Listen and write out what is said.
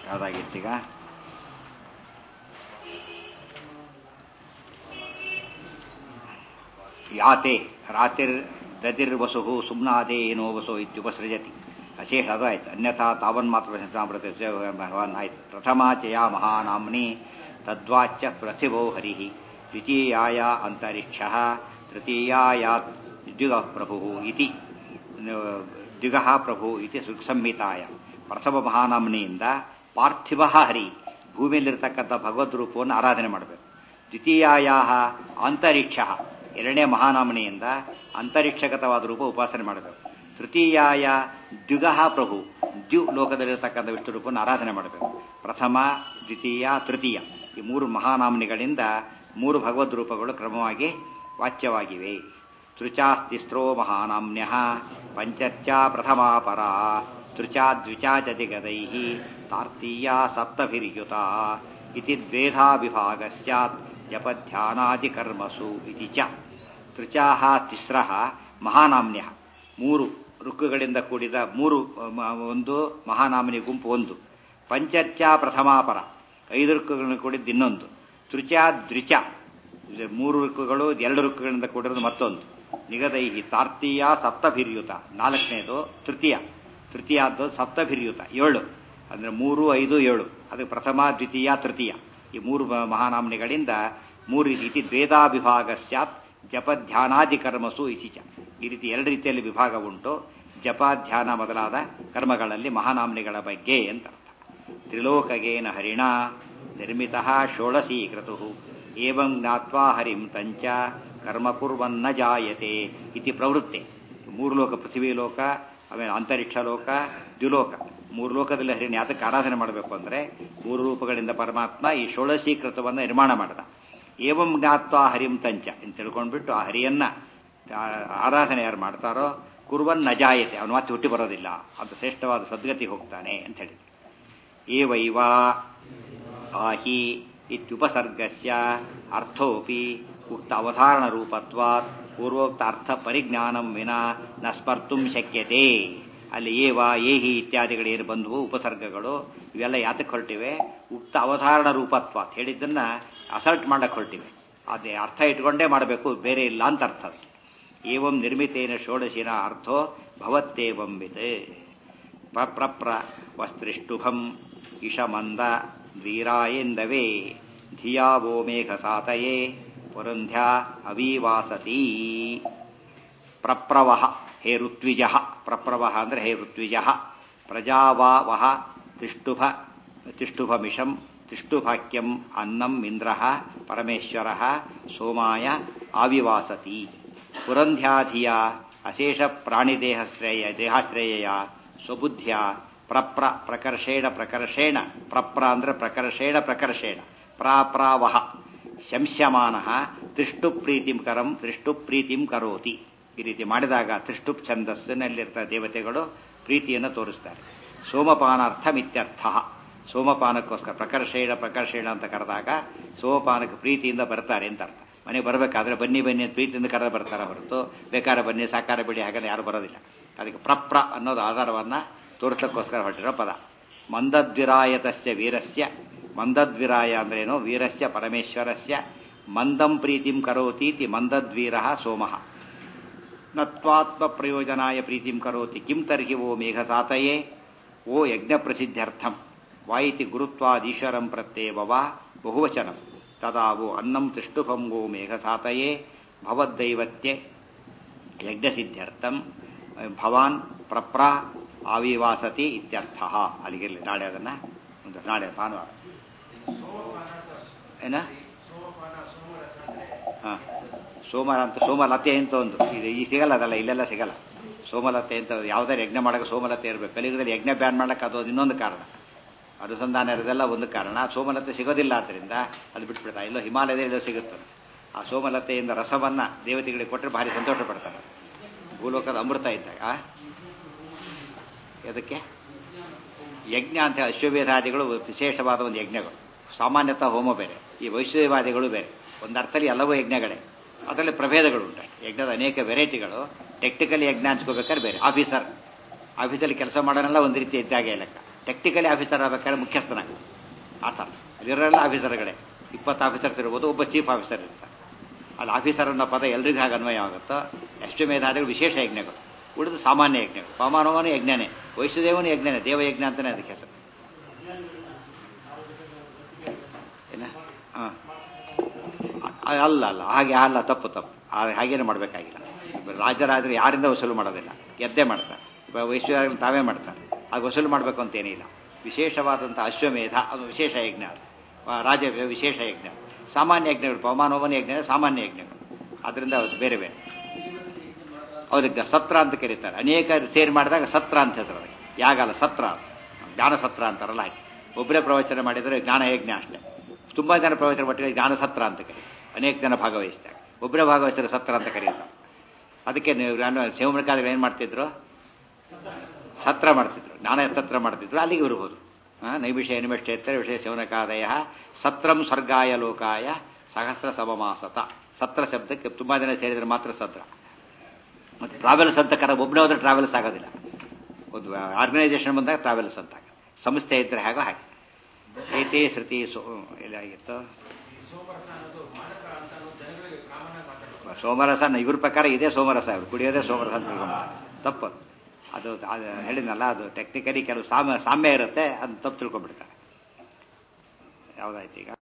ಯಾವ್ದಾಗಿತ್ತೀಗ ಯಾತೆ ರಾತಿರ್ ದದಿರ್ವಸು ಸುಮ್ನಾದೇ ಏನೋ ವಸು ಇತ್ಯುಪಸೃಜತಿ ಅಶೇಷ ಅದು ಆಯ್ತು ಅನ್ಯಥಾ ತಾವನ್ ಮಾತ್ರ ಭಗವಾನ್ ಆಯ್ತು ಪ್ರಥಮಾಚಯ ಮಹಾನಾಮ್ನಿ ತದ್ವಾಚ್ಯ ಪ್ರತಿಭೋ ಹರಿ ದ್ವಿತೀಯಾಯ ಅಂತರಿಕ್ಷ ತೃತೀಯಾಯ ದ್ಯುಗ ಪ್ರಭು ಇತಿ ದ್ಯುಗ ಪ್ರಭು ಇತಿ ಸಂಹಿತಾಯ ಪ್ರಥಮ ಮಹಾನಾಮ್ನಿಯಿಂದ ಪಾರ್ಥಿವ ಹರಿ ಭೂಮಿಯಲ್ಲಿರ್ತಕ್ಕಂಥ ಭಗವದ್ ರೂಪವನ್ನು ಆರಾಧನೆ ಮಾಡಬೇಕು ದ್ವಿತೀಯಾಯ ಅಂತರಿಕ್ಷ ಎರಡನೇ ಮಹಾನಾಮನೆಯಿಂದ ಅಂತರಿಕ್ಷಗತವಾದ ರೂಪ ಉಪಾಸನೆ ಮಾಡಬೇಕು ತೃತೀಯಾಯ ದ್ಯುಗ ಪ್ರಭು ದ್ಯು ಲೋಕದಲ್ಲಿರತಕ್ಕಂಥ ವಿಷ್ಣು ರೂಪವನ್ನು ಆರಾಧನೆ ಮಾಡಬೇಕು ಪ್ರಥಮ ದ್ವಿತೀಯ ತೃತೀಯ ಈ ಮೂರು ಮಹಾನಾಮನಿಗಳಿಂದ ಮೂರು ಭಗವದ್ ರೂಪಗಳು ಕ್ರಮವಾಗಿ ವಾಚ್ಯವಾಗಿವೆ ತೃಚಾಸ್ತಿಸ್ರೋ ಮಹಾನಾಮ್ಯ ಪಂಚರ್ಚಾ ಪ್ರಥಮಾ ಪರ ತೃಚಾ ದ್ವಿಚಾ ಚ ದಿಗದೈ ತಾರ್ತೀಯ ಸಪ್ತಭಿರ್ಯುತ ಇತಿ ದ್ವೇಧಾ ವಿಭಾಗ ಸ್ಯಾತ್ ಜಪಧ್ಯಾನಾದಿ ಕರ್ಮಸು ಇತಿ ಚ ತೃಚಾಹ ತಿಸ್ರಃ ಮಹಾನಾಮ್ಯ ಮೂರು ಋಕ್ಕುಗಳಿಂದ ಕೂಡಿದ ಮೂರು ಒಂದು ಮಹಾನಾಮನಿ ಗುಂಪು ಒಂದು ಪಂಚರ್ಚಾ ಪ್ರಥಮಾಪರ ಐದು ಋಕ್ಕುಗಳಿಂದ ಕೂಡಿದ್ದು ಇನ್ನೊಂದು ತೃಚಾ ದ್ವಿಚ ಮೂರು ಋಕ್ಕುಗಳು ಎರಡು ಋಕ್ಕುಗಳಿಂದ ಕೂಡಿರೋದು ಮತ್ತೊಂದು ನಿಗದೈಹಿ ತಾರ್ತೀಯ ಸಪ್ತಭಿರ್ಯುತ ನಾಲ್ಕನೇದು ತೃತೀಯ ತೃತೀಯದ್ದು ಸಪ್ತಭಿರ್ಯುತ ಏಳು ಅಂದ್ರೆ ಮೂರು ಐದು ಏಳು ಅದಕ್ಕೆ ಪ್ರಥಮ ದ್ವಿತೀಯ ತೃತೀಯ ಈ ಮೂರು ಮಹಾನಾಮನಿಗಳಿಂದ ಮೂರು ರೀತಿ ದ್ವೇದಾ ವಿಭಾಗ ಸ್ಯಾತ್ ಜಪ ಧ್ಯಾನಾದಿ ಕರ್ಮಸು ಇತಿಚ ಈ ರೀತಿ ಎರಡು ರೀತಿಯಲ್ಲಿ ವಿಭಾಗ ಉಂಟು ಜಪ ಧ್ಯಾನ ಮೊದಲಾದ ಕರ್ಮಗಳಲ್ಲಿ ಮಹಾನಾಮನಿಗಳ ಬಗ್ಗೆ ಅಂತ ಅರ್ಥ ತ್ರಿಲೋಕಗೇನ ಹರಿಣ ನಿರ್ಮಿತ ಷೋಡಶೀಕೃತು ಏವಂ ಜ್ಞಾತ್ವಾ ಹರಿಂ ತಂಚ ಕರ್ಮ ಕುರ್ವನ್ನ ಜಾಯತೆ ಇತಿ ಪ್ರವೃತ್ತಿ ಮೂರು ಲೋಕ ಪೃಥ್ವಿ ಲೋಕ ಆಮೇಲೆ ಅಂತರಿಕ್ಷ ಲೋಕ ದ್ಯುಲೋಕ ಮೂರು ಲೋಕದಲ್ಲಿ ಹರಿನ ಯಾತಕ್ಕೆ ಆರಾಧನೆ ಮಾಡಬೇಕು ಅಂದ್ರೆ ಮೂರು ರೂಪಗಳಿಂದ ಪರಮಾತ್ಮ ಈ ಷೋಡಶೀಕೃತವನ್ನು ನಿರ್ಮಾಣ ಮಾಡಿದ ಏವಂ ಜ್ಞಾತ್ವಾ ಹರಿಂ ತಂಚ ಅಂತ ತಿಳ್ಕೊಂಡ್ಬಿಟ್ಟು ಆ ಹರಿಯನ್ನ ಆರಾಧನೆ ಯಾರು ಮಾಡ್ತಾರೋ ಕುರುವನ್ ನಜಾಯತೆ ಅವನು ಮತ್ತೆ ಹುಟ್ಟಿ ಬರೋದಿಲ್ಲ ಅಂತ ಶ್ರೇಷ್ಠವಾದ ಸದ್ಗತಿಗೆ ಹೋಗ್ತಾನೆ ಅಂತ ಹೇಳಿ ಏವೈವ ಆಹಿ ಇತ್ಯುಪಸರ್ಗಸ್ಯ ಅರ್ಥೋಪಿ ಉಕ್ತ ಅವಧಾರಣ ರೂಪತ್ವಾತ್ ಪೂರ್ವೋಕ್ತ ಅರ್ಥ ಪರಿಜ್ಞಾನಂ ವಿನಾ ನ ಸ್ಪರ್ತುಂ ಶಕ್ಯತೆ ಅಲ್ಲಿ ಏವ ಏಹಿ ಇತ್ಯಾದಿಗಳು ಏನು ಬಂದವು ಉಪಸರ್ಗಗಳು ಇವೆಲ್ಲ ಯಾತಕ್ಕೆ ಹೊರಟಿವೆ ಉಕ್ತ ಅವಧಾರಣ ರೂಪತ್ವ ಹೇಳಿದ್ದನ್ನ ಅಸಲ್ಟ್ ಮಾಡಕ್ಕೆ ಹೊರಟಿವೆ ಅದೇ ಅರ್ಥ ಇಟ್ಕೊಂಡೇ ಮಾಡಬೇಕು ಬೇರೆ ಇಲ್ಲ ಅಂತ ಅರ್ಥ ಅದು ಏವಂ ನಿರ್ಮಿತೇನ ಷೋಡಶಿನ ಅರ್ಥೋ ಭವತ್ತೇವಂಬಿತ್ ಪ್ರಪ್ರ ವಸ್ತ್ರಿಷ್ಟುಭಂ ಇಷಮಂದ ದ್ವೀರಾಯೇಂದವೇ ಧಿಯಾವೋ ಮೇಘ ಸಾತಯೇ ಪುರಂಧ್ಯ ಅವೀವಾಸತಿ ಪ್ರಪ್ರವಹ ಹೇ ಋತ್ವಿಜ ಪ್ರಪ್ರವಹ ಅಂದ್ರೆ ಹೇ ಋತ್ವಿಜ ಪ್ರಜಾವಾವಹ ತಿಷ್ಟುಭ ತಿಷ್ಟುಭಮಿಷಂ ತಿಷ್ಟುಭಾಕ್ಯಂ ಅನ್ನಂ ಇಂದ್ರ ಪರಮೇಶ್ವರ ಸೋಮಾಯ ಆವಿವಾಸತಿ ಪುರಂಧ್ಯಾಧಿಯ ಅಶೇಷ ಪ್ರಾಣಿದೇಹಶ್ರೇಯ ದೇಹಾಶ್ರೇಯ ಸ್ವಬುದ್ಧಿಯ ಪ್ರಪ್ರ ಪ್ರಕರ್ಷೇಣ ಪ್ರಕರ್ಷೇಣ ಪ್ರಪ್ರ ಅಂದ್ರೆ ಪ್ರಕರ್ಷೇಣ ಪ್ರಕರ್ಷೇಣ ಪ್ರಾಪ್ರಾವಹ ಶಂಸ್ಯಮಾನ ತ್ರಿಷ್ಟು ಪ್ರೀತಿಂ ಕರಂ ತ್ರಿಷ್ಟು ಪ್ರೀತಿಂ ಕರೋತಿ ಈ ರೀತಿ ಮಾಡಿದಾಗ ತ್ರಿಷ್ಟುಪ್ ಛಂದಸ್ಸಿನಲ್ಲಿರ್ತ ದೇವತೆಗಳು ಪ್ರೀತಿಯನ್ನು ತೋರಿಸ್ತಾರೆ ಸೋಮಪಾನಾರ್ಥಮಿತ್ಯರ್ಥ ಸೋಮಪಾನಕ್ಕೋಸ್ಕರ ಪ್ರಕರ್ಷೇಣ ಪ್ರಕರ್ಷೇಣ ಅಂತ ಕರೆದಾಗ ಸೋಮಪಾನಕ್ಕೆ ಪ್ರೀತಿಯಿಂದ ಬರ್ತಾರೆ ಅಂತ ಅರ್ಥ ಮನೆಗೆ ಬರಬೇಕಾದ್ರೆ ಬನ್ನಿ ಬನ್ನಿ ಅಂತ ಪ್ರೀತಿಯಿಂದ ಕರೆದು ಬರ್ತಾರೆ ಹೊರತು ಬೇಕಾದ್ರೆ ಬನ್ನಿ ಸಾಕಾರ ಬಿಡಿ ಹಾಗೆಲ್ಲ ಯಾರು ಬರೋದಿಲ್ಲ ಅದಕ್ಕೆ ಪ್ರಪ್ರ ಅನ್ನೋದು ಆಧಾರವನ್ನ ತೋರಿಸೋಕ್ಕೋಸ್ಕರ ಹೊರಟಿರೋ ಪದ ಮಂದದ್ವಿರಾಯತಸ್ಯ ವೀರಸ್ಯ ಮಂದದ್ವಿರಾಯ ಅಂದ್ರೇನು ವೀರಸ್ಯ ಪರಮೇಶ್ವರಸ್ಯ ಮಂದಂ ಪ್ರೀತಿಂ ಕರೋತೀತಿ ಮಂದದ್ವೀರ ಸೋಮಃ ನತ್ವಾತ್ಮ ಪ್ರಯೋಜನಾಯ ಪ್ರೀತಿಂ ಕರೋತಿ ಕಿಂ ತರ್ಹಿ ಓ ಮೇಘಸಾತಯೇ ಓ ಯಜ್ಞ ಪ್ರಸಿದ್ಧ್ಯರ್ಥಂ ವಾಯಿತಿ ಗುರುತ್ವಾದೀಶ್ವರಂ ಪ್ರತ್ಯೇವ ವಾ ಬಹುವಚನಂ ತದಾ ವೋ ಅನ್ನಂ ತಿಷ್ಟುಭಂ ಗೋ ಮೇಘಸಾತಯೇ ಭವದ್ದೈವತ್ಯೆ ಯಜ್ಞಸಿದ್ಧ್ಯರ್ಥಂ ಭವಾನ್ ಪ್ರಪ್ರ ಆವಿವಾಸತಿ ಇತ್ಯರ್ಥ ಅಲ್ಲಿಗಿರಲಿ ನಾಳೆ ಅದನ್ನ ಒಂದು ನಾಳೆ ಭಾನುವಾರ ಏನ ಹಾ ಸೋಮರ ಅಂತ ಸೋಮಲತೆ ಅಂತ ಒಂದು ಇದು ಈ ಸಿಗಲ್ಲ ಅದಲ್ಲ ಇಲ್ಲೆಲ್ಲ ಸಿಗಲ್ಲ ಸೋಮಲತೆ ಅಂತ ಯಾವ್ದಾರು ಯಜ್ಞ ಮಾಡಕ್ಕೆ ಸೋಮಲತೆ ಇರಬೇಕು ಕಲಿಯುಗದಲ್ಲಿ ಯಜ್ಞ ಬ್ಯಾನ್ ಮಾಡಕ್ಕೆ ಅದು ಇನ್ನೊಂದು ಕಾರಣ ಅನುಸಂಧಾನ ಇರೋದೆಲ್ಲ ಒಂದು ಕಾರಣ ಸೋಮಲತೆ ಸಿಗೋದಿಲ್ಲ ಆದ್ದರಿಂದ ಅದು ಬಿಟ್ಬಿಡ್ತಾ ಇಲ್ಲೋ ಹಿಮಾಲಯದಲ್ಲಿ ಸಿಗುತ್ತೆ ಆ ಸೋಮಲತೆಯಿಂದ ರಸವನ್ನ ದೇವತೆಗಳಿಗೆ ಕೊಟ್ಟರೆ ಭಾರಿ ಸಂತೋಷ ಪಡ್ತಾರೆ ಭೂಲೋಕದ ಅಮೃತ ಇದ್ದಾಗ ಅದಕ್ಕೆ ಯಜ್ಞ ಅಂತ ಅಶ್ವವೇಧಾದಿಗಳು ವಿಶೇಷವಾದ ಒಂದು ಯಜ್ಞಗಳು ಸಾಮಾನ್ಯತಃ ಹೋಮ ಬೇರೆ ಈ ವೈಶ್ವವಾದಿಗಳು ಬೇರೆ ಒಂದು ಅರ್ಥದಲ್ಲಿ ಎಲ್ಲವೂ ಯಜ್ಞಗಳೇ ಅದರಲ್ಲಿ ಪ್ರಭೇದಗಳು ಉಂಟು ಯಜ್ಞದ ಅನೇಕ ವೆರೈಟಿಗಳು ಟೆಕ್ನಿಕಲ್ ಯಜ್ಞ ಅನ್ಸ್ಕೋಬೇಕಾದ್ರೆ ಬೇರೆ ಆಫೀಸರ್ ಆಫೀಸಲ್ಲಿ ಕೆಲಸ ಮಾಡೋನೆಲ್ಲ ಒಂದು ರೀತಿ ಇದ್ದಾಗೆ ಲೆಕ್ಕ ಟೆಕ್ನಿಕಲಿ ಆಫೀಸರ್ ಆಗಬೇಕಾದ್ರೆ ಮುಖ್ಯಸ್ಥನಾಗ ಆ ಥರ ಅಲ್ಲಿರೋಲ್ಲ ಆಫೀಸರ್ಗಳೇ ಇಪ್ಪತ್ತು ಆಫೀಸರ್ಸ್ ಇರ್ಬೋದು ಒಬ್ಬ ಚೀಫ್ ಆಫೀಸರ್ ಇರ್ತಾರೆ ಅಲ್ಲಿ ಆಫೀಸರ್ ಅನ್ನೋ ಪದ ಎಲ್ರಿಗೂ ಹಾಗೆ ಅನ್ವಯ ಆಗುತ್ತೋ ಎಷ್ಟು ಮೇಧಾದಿಗಳು ವಿಶೇಷ ಯಜ್ಞಗಳು ಉಳಿದು ಸಾಮಾನ್ಯ ಯಜ್ಞಗಳು ಪವಮಾನವನು ಯಜ್ಞನೇ ವೈಷ್ಣುದೇವನು ಯಜ್ಞನೇ ದೇವಯಜ್ಞ ಅಂತಲೇ ಅದಕ್ಕೆ ಹೆಸರು ಏನ ಹಾಂ ಅಲ್ಲ ಅಲ್ಲ ಹಾಗೆ ಅಲ್ಲ ತಪ್ಪು ತಪ್ಪು ಆ- ಹಾಗೇನು ಮಾಡಬೇಕಾಗಿಲ್ಲ ರಾಜರಾದ್ರೆ ಯಾರಿಂದ ವಸೂಲು ಮಾಡೋದಿಲ್ಲ ಗೆದ್ದೆ ಮಾಡ್ತಾರೆ ಇವಾಗ ವೈಶ್ವ ತಾವೇ ಮಾಡ್ತಾರೆ ಆಗ ವಸೂಲು ಮಾಡಬೇಕು ಅಂತೇನಿಲ್ಲ ವಿಶೇಷವಾದಂಥ ಅಶ್ವಮೇಧ ಅದು ವಿಶೇಷ ಯಜ್ಞ ಅದು ಆ, ರಾಜ ವಿಶೇಷ ಯಜ್ಞ ಸಾಮಾನ್ಯ ಯಜ್ಞಗಳು ಪವಮಾನೋಮನ ಯಜ್ಞ ಸಾಮಾನ್ಯ ಯಜ್ಞಗಳು ಅದರಿಂದ ಅದು ಬೇರೆ ಬೇರೆ ಅದಕ್ಕೆ ಸತ್ರ ಅಂತ ಕರೀತಾರೆ ಅನೇಕ ಸೇರಿ ಮಾಡಿದಾಗ ಸತ್ರ ಅಂತ ಹೇಳ್ತಾರೆ ಅದಕ್ಕೆ ಯಾಗಲ್ಲ ಸತ್ರ ಅದು. ಜ್ಞಾನ ಸತ್ರ ಅಂತಾರಲ್ಲ ಹಾಗೆ ಒಬ್ಬರೇ ಪ್ರವಚನ ಮಾಡಿದರೆ ಜ್ಞಾನ ಯಜ್ಞ ಅಷ್ಟೇ ತುಂಬಾ ಜನ ಪ್ರವಚನ ಮಾಡಿದ್ರೆ ಜ್ಞಾನ ಸತ್ರ ಅಂತ ಕರೀತಾರೆ ಅನೇಕ ಜನ ಭಾಗವಹಿಸ್ತಾರೆ ಒಬ್ಬರೇ ಭಾಗವಹಿಸಿದ್ರೆ ಸತ್ರ ಅಂತ ಕರೀತಾರೆ ಅದಕ್ಕೆ ನೀವು ಶಿವಮೃಗಾದಿಗಳು ಏನು ಮಾಡ್ತಿದ್ರು ಸತ್ರ ಮಾಡ್ತಿದ್ರು ಜ್ಞಾನ ಸತ್ರ ಮಾಡ್ತಿದ್ರು ಅಲ್ಲಿಗೆ ಬರ್ಬೋದು ಆ, ನೈಮಿಷ ನಿಮಿಷೇತ್ತರ ವಿಷಯ ಶಿವನಕಾದಯ ಸತ್ರಂ ಸ್ವರ್ಗಾಯ ಲೋಕಾಯ ಸಹಸ್ರ ಸಮಮಾಸತ ಸತ್ರ ಶಬ್ದಕ್ಕೆ ತುಂಬಾ ಜನ ಸೇರಿದ್ರೆ ಮಾತ್ರ ಸತ್ರ ಮತ್ತೆ ಟ್ರಾವೆಲ್ಸ್ ಅಂತ ಕರ ಒಬ್ಬನೇ ಹೋದ್ರೆ ಟ್ರಾವೆಲ್ಸ್ ಆಗೋದಿಲ್ಲ ಒಂದು ಆರ್ಗನೈಸೇಷನ್ ಬಂದಾಗ ಟ್ರಾವೆಲ್ಸ್ ಅಂತ ಆಗುತ್ತೆ. ಸಂಸ್ಥೆ ಇದ್ರೆ ಹಾಗೋ ಹಾಗೆ ಏತೇ ಶ್ರುತಿ ಸೋ ಎಲ್ಲಾಗಿತ್ತು ಸೋಮರಸ ನ- ಇವ್ರ ಪ್ರಕಾರ ಇದೇ ಸೋಮರಸ ಇವ್ರು ಕುಡಿಯೋದೇ ಸೋಮರಸ ಅಂತ ತಿಳ್ಕೊಂಡ್ಬಿಡ್ತಾರೆ. ತಪ್ಪು ಅದು ಅದು ಹೇಳಿದ್ನಲ್ಲ ಅದು ಟೆಕ್ನಿಕಲಿ ಕೆಲವು ಸಾಮ್ಯ ಸಾಮ್ಯ ಇರುತ್ತೆ ಅದನ್ನ ತಪ್ಪು ತಿಳ್ಕೊಂಡ್ಬಿಡ್ತಾರೆ ಯಾವ್ದಾಯ್ತು ಈಗ